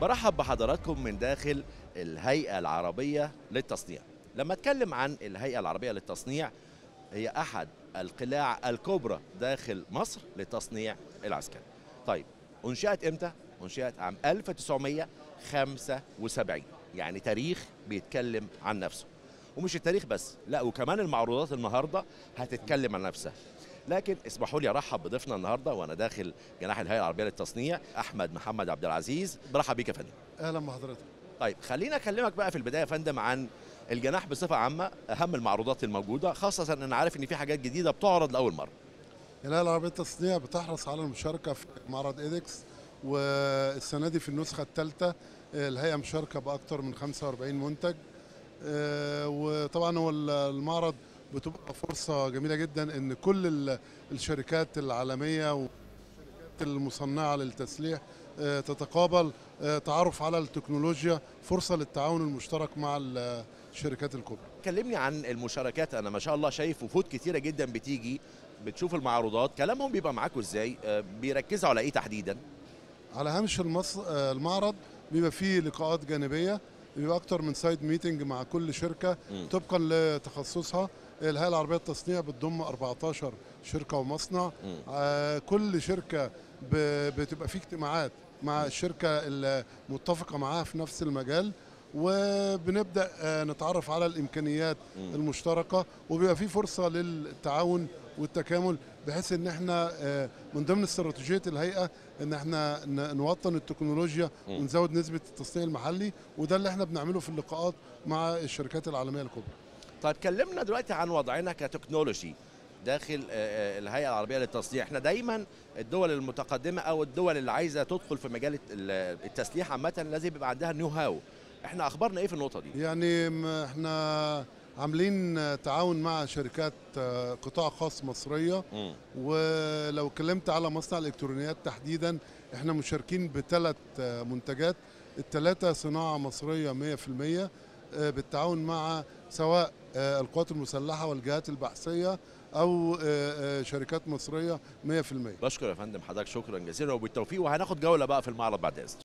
برحب بحضراتكم من داخل الهيئة العربية للتصنيع لما اتكلم عن الهيئة العربية للتصنيع هي أحد القلاع الكبرى داخل مصر لتصنيع العسكري طيب أنشأت إمتى؟ أنشأت عام 1975 يعني تاريخ بيتكلم عن نفسه ومش التاريخ بس لا وكمان المعروضات النهارده هتتكلم عن نفسها لكن اسمحوا لي ارحب بضيفنا النهارده وانا داخل جناح الهيئه العربيه للتصنيع احمد محمد عبد العزيز برحب بيك يا فندم اهلا بحضرتك طيب خلينا اكلمك بقى في البدايه يا فندم عن الجناح بصفه عامه اهم المعروضات الموجوده خاصه ان انا عارف ان في حاجات جديده بتعرض لاول مره الهيئه العربيه للتصنيع بتحرص على المشاركه في معرض ايدكس والسنه دي في النسخه الثالثه الهيئه مشاركه باكثر من 45 منتج آه، وطبعا هو المعرض بتبقى فرصه جميله جدا ان كل ال- الشركات العالميه والشركات المصنعه للتسليح آه، تتقابل آه، تعرف على التكنولوجيا فرصه للتعاون المشترك مع الشركات الكبرى كلمني عن المشاركات انا ما شاء الله شايف وفود كتيره جدا بتيجي بتشوف المعروضات كلامهم بيبقى معاكم ازاي آه، بيركزوا على ايه تحديدا على هامش المص... آه، المعرض بيبقى فيه لقاءات جانبيه بيبقى اكتر من سايد ميتنج مع كل شركه مم. طبقا لتخصصها الهيئه العربيه للتصنيع بتضم 14 شركه ومصنع مم. آه، كل شركه ب... بتبقى فيه اجتماعات مع الشركه المتفقه معاها في نفس المجال وبنبدا آه، نتعرف على الامكانيات مم. المشتركه وبيبقى في فرصه للتعاون والتكامل بحيث ان احنا آه، من ضمن استراتيجيه الهيئه ان احنا ن- نوطن التكنولوجيا مم. ونزود نسبه التصنيع المحلي وده اللي احنا بنعمله في اللقاءات مع الشركات العالميه الكبرى طيب كلمنا دلوقتي عن وضعنا كتكنولوجي داخل آه، آه، الهيئه العربيه للتصنيع احنا دايما الدول المتقدمه او الدول اللي عايزه تدخل في مجال الت- ال- التسليح عامه لازم يبقى عندها نيو هاو احنا اخبارنا ايه في النقطه دي يعني م- احنا عاملين آه، تعاون مع شركات آه، قطاع خاص مصريه مم. ولو اتكلمت على مصنع الالكترونيات تحديدا احنا مشاركين بثلاث آه، منتجات الثلاثه صناعه مصريه 100% آه، بالتعاون مع سواء آه، القوات المسلحه والجهات البحثيه او آه، آه، شركات مصريه 100% بشكر يا فندم حضرتك شكرا جزيلا وبالتوفيق وهناخد جوله بقى في المعرض بعد اذنك